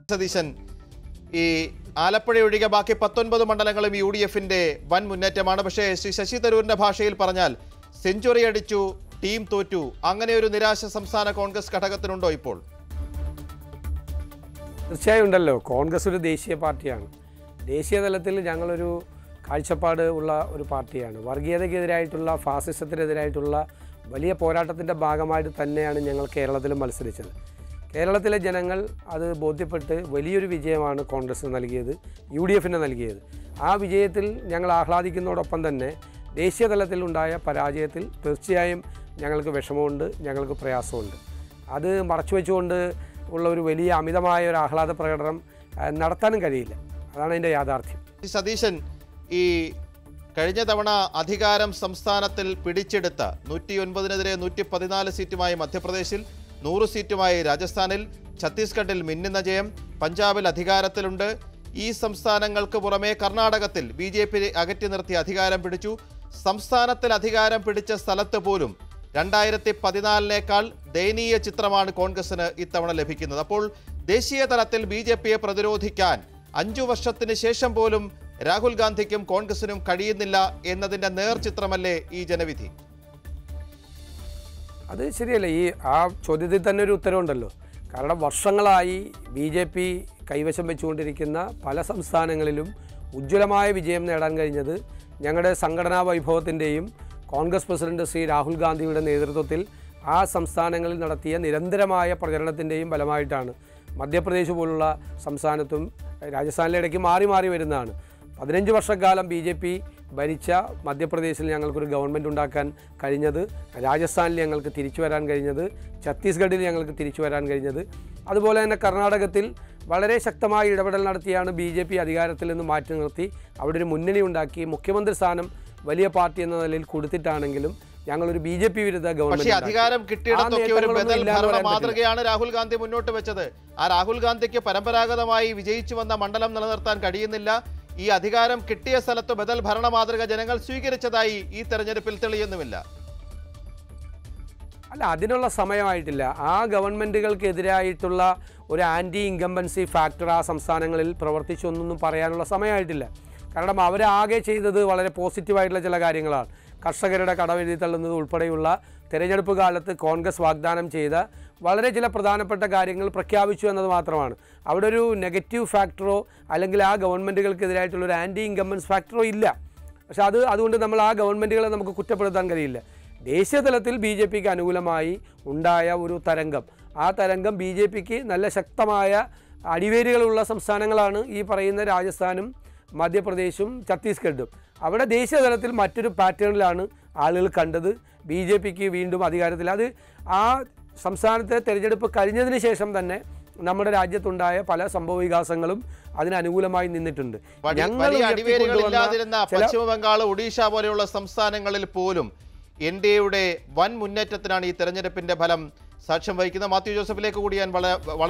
സതീശൻ ഈ ആലപ്പുഴ ഒഴികെ ബാക്കി പത്തൊൻപത് മണ്ഡലങ്ങളും യു ഡി എഫിന്റെ വൻ മുന്നേറ്റമാണ് പക്ഷേ ശ്രീ ശശി തരൂരിന്റെ ഭാഷയിൽ പറഞ്ഞാൽ സെഞ്ചുറി അടിച്ചു ടീം തോറ്റു അങ്ങനെ ഒരു നിരാശ സംസ്ഥാന കോൺഗ്രസ് ഘടകത്തിനുണ്ടോ ഇപ്പോൾ തീർച്ചയായും ഉണ്ടല്ലോ കോൺഗ്രസ് ഒരു ദേശീയ പാർട്ടിയാണ് ദേശീയ തലത്തിൽ ഞങ്ങളൊരു കാഴ്ചപ്പാട് ഉള്ള ഒരു പാർട്ടിയാണ് വർഗീയതയ്ക്കെതിരായിട്ടുള്ള ഫാസിസത്തിനെതിരായിട്ടുള്ള വലിയ പോരാട്ടത്തിൻ്റെ ഭാഗമായിട്ട് തന്നെയാണ് ഞങ്ങൾ കേരളത്തിൽ മത്സരിച്ചത് കേരളത്തിലെ ജനങ്ങൾ അത് ബോധ്യപ്പെട്ട് വലിയൊരു വിജയമാണ് കോൺഗ്രസ് നൽകിയത് യു ഡി എഫിന് നൽകിയത് ആ വിജയത്തിൽ ഞങ്ങൾ ആഹ്ലാദിക്കുന്നതോടൊപ്പം തന്നെ ദേശീയ തലത്തിൽ ഉണ്ടായ പരാജയത്തിൽ തീർച്ചയായും ഞങ്ങൾക്ക് വിഷമമുണ്ട് ഞങ്ങൾക്ക് പ്രയാസമുണ്ട് അത് മറച്ചു വെച്ചുകൊണ്ട് ഉള്ള ഒരു വലിയ അമിതമായ ഒരു ആഹ്ലാദ പ്രകടനം ആ, നടത്താനും കഴിയില്ല അതാണ് അതിൻ്റെ യാഥാർത്ഥ്യം ഈ സതീശൻ ഈ കഴിഞ്ഞ തവണ അധികാരം സംസ്ഥാനത്തിൽ പിടിച്ചെടുത്ത നൂറ്റി ഒൻപതിനെതിരെ നൂറ്റി പതിനാല് സീറ്റുമായി മധ്യപ്രദേശിൽ നൂറ് സീറ്റുമായി രാജസ്ഥാനിൽ ഛത്തീസ്ഗഡിൽ മിന്നുന്ന ജയം പഞ്ചാബിൽ അധികാരത്തിലുണ്ട് ഈ സംസ്ഥാനങ്ങൾക്ക് പുറമെ കർണാടകത്തിൽ ബി ജെ പി അകറ്റി നിർത്തി അധികാരം പിടിച്ചു സംസ്ഥാനത്തിൽ അധികാരം പിടിച്ച സ്ഥലത്ത് പോലും രണ്ടായിരത്തി പതിനാലിനേക്കാൾ ദയനീയ ചിത്രമാണ് കോൺഗ്രസിന് ഇത്തവണ ലഭിക്കുന്നത് അപ്പോൾ ദേശീയ തലത്തിൽ ബി ജെ പിയെ പ്രതിരോധിക്കാൻ അഞ്ചു വർഷത്തിന് ശേഷം പോലും രാഹുൽ ഗാന്ധിക്കും കോൺഗ്രസിനും കഴിയുന്നില്ല എന്നതിന്റെ നേർചിത്രമല്ലേ ഈ ജനവിധി അത് ശരിയല്ല ഈ ആ ചോദ്യത്തിൽ തന്നെ ഒരു ഉത്തരവുണ്ടല്ലോ കാരണം വർഷങ്ങളായി ബി ജെ പി കൈവശം വെച്ചുകൊണ്ടിരിക്കുന്ന പല സംസ്ഥാനങ്ങളിലും ഉജ്ജ്വലമായ വിജയം നേടാൻ കഴിഞ്ഞത് ഞങ്ങളുടെ സംഘടനാ വൈഭവത്തിൻ്റെയും കോൺഗ്രസ് പ്രസിഡന്റ് ശ്രീ രാഹുൽ ഗാന്ധിയുടെ നേതൃത്വത്തിൽ ആ സംസ്ഥാനങ്ങളിൽ നടത്തിയ നിരന്തരമായ പ്രചരണത്തിൻ്റെയും ഫലമായിട്ടാണ് മധ്യപ്രദേശ് പോലുള്ള സംസ്ഥാനത്തും രാജസ്ഥാനിലെ ഇടയ്ക്ക് മാറി മാറി വരുന്നതാണ് പതിനഞ്ച് വർഷക്കാലം ബി ജെ പി ഭരിച്ച മധ്യപ്രദേശിൽ ഞങ്ങൾക്കൊരു ഗവൺമെൻറ് ഉണ്ടാക്കാൻ കഴിഞ്ഞത് രാജസ്ഥാനിൽ ഞങ്ങൾക്ക് തിരിച്ചു വരാൻ കഴിഞ്ഞത് ഛത്തീസ്ഗഡിൽ ഞങ്ങൾക്ക് തിരിച്ചു വരാൻ കഴിഞ്ഞത് അതുപോലെ തന്നെ കർണാടകത്തിൽ വളരെ ശക്തമായ ഇടപെടൽ നടത്തിയാണ് ബി ജെ പി അധികാരത്തിൽ നിന്ന് മാറ്റി നിർത്തി അവിടെ ഒരു മുന്നണി ഉണ്ടാക്കി മുഖ്യമന്ത്രി സ്ഥാനം വലിയ പാർട്ടി എന്ന നിലയിൽ കൊടുത്തിട്ടാണെങ്കിലും ഞങ്ങളൊരു ബി ജെ പി വിരുദ്ധ പക്ഷേ ഗവൺമെന്റ് അധികാരം കിട്ടിയിടത്തൊക്കെ ഒരു നേട്ടങ്ങളൊന്നും ബദൽ ഇല്ലാന്ന് ഭരണ പറയാൻ പറ്റില്ല. മാതൃകയാണ് രാഹുൽ ഗാന്ധി മുന്നോട്ട് വെച്ചത് ആ രാഹുൽ ഗാന്ധിക്ക് പരമ്പരാഗതമായി വിജയിച്ചു വന്ന മണ്ഡലം നിലനിർത്താൻ കഴിയുന്നില്ല ഈ അധികാരം കിട്ടിയ സ്ഥലത്ത് ബദൽ ഭരണ മാതൃക ജനങ്ങൾ സ്വീകരിച്ചതായി ഈ തെരഞ്ഞെടുപ്പിൽ തെളിയുന്നുമില്ല അല്ല അതിനുള്ള സമയമായിട്ടില്ല ആ ഗവൺമെൻറ്റുകൾക്കെതിരായിട്ടുള്ള ഒരു ആൻറ്റി ഇൻകംബൻസി ഫാക്ടർ ആ സംസ്ഥാനങ്ങളിൽ പ്രവർത്തിച്ചൊന്നും പറയാനുള്ള സമയമായിട്ടില്ല കാരണം അവരാകെ ചെയ്തത് വളരെ പോസിറ്റീവായിട്ടുള്ള ചില കാര്യങ്ങളാണ് കർഷകരുടെ കടമെഴുതി തള്ളുന്നത് ഉൾപ്പെടെയുള്ള തിരഞ്ഞെടുപ്പ് കാലത്ത് കോൺഗ്രസ് വാഗ്ദാനം ചെയ്ത വളരെ ചില പ്രധാനപ്പെട്ട കാര്യങ്ങൾ പ്രഖ്യാപിച്ചു എന്നത് മാത്രമാണ് അവിടെ ഒരു നെഗറ്റീവ് ഫാക്ടറോ അല്ലെങ്കിൽ ആ ഗവൺമെൻറ്റുകൾക്കെതിരായിട്ടുള്ള ഒരു ആൻറ്റി ഇൻകംബൻസ് ഫാക്ടറോ ഇല്ല പക്ഷെ അത് അതുകൊണ്ട് നമ്മൾ ആ ഗവൺമെൻറ്റുകളെ നമുക്ക് കുറ്റപ്പെടുത്താൻ കഴിയില്ല ദേശീയ തലത്തിൽ ബി ജെ പിക്ക് അനുകൂലമായി ഉണ്ടായ ഒരു തരംഗം ആ തരംഗം ബി ജെ പിക്ക് നല്ല ശക്തമായ അടിവേരുകളുള്ള സംസ്ഥാനങ്ങളാണ് ഈ പറയുന്ന രാജസ്ഥാനും മധ്യപ്രദേശും ഛത്തീസ്ഗഡും അവിടെ ദേശീയ തലത്തിൽ മറ്റൊരു പാറ്റേണിലാണ് ആളുകൾ കണ്ടത് ബി ജെ പിക്ക് വീണ്ടും അധികാരത്തിൽ അത് ആ സംസ്ഥാനത്തെ തെരഞ്ഞെടുപ്പ് കഴിഞ്ഞതിന് ശേഷം തന്നെ നമ്മുടെ രാജ്യത്തുണ്ടായ പല സംഭവ വികാസങ്ങളും അതിനനുകൂലമായി നിന്നിട്ടുണ്ട് വലിയ ഞങ്ങൾ വലിയ ഉയർത്തിക്കൊണ്ടുവന്ന അടിവേരുകളില്ലാതിരുന്ന ചില പശ്ചിമ ബംഗാൾ ഒഡീഷ പോലെയുള്ള സംസ്ഥാനങ്ങളിൽ പോലും എൻ ഡി എയുടെ വൻ മുന്നേറ്റത്തിനാണ് ഈ തെരഞ്ഞെടുപ്പിന്റെ ഫലം സാക്ഷ്യം വഹിക്കുന്നത് മാത്യു ജോസഫിലേക്ക് കൂടി ഞാൻ വളരെ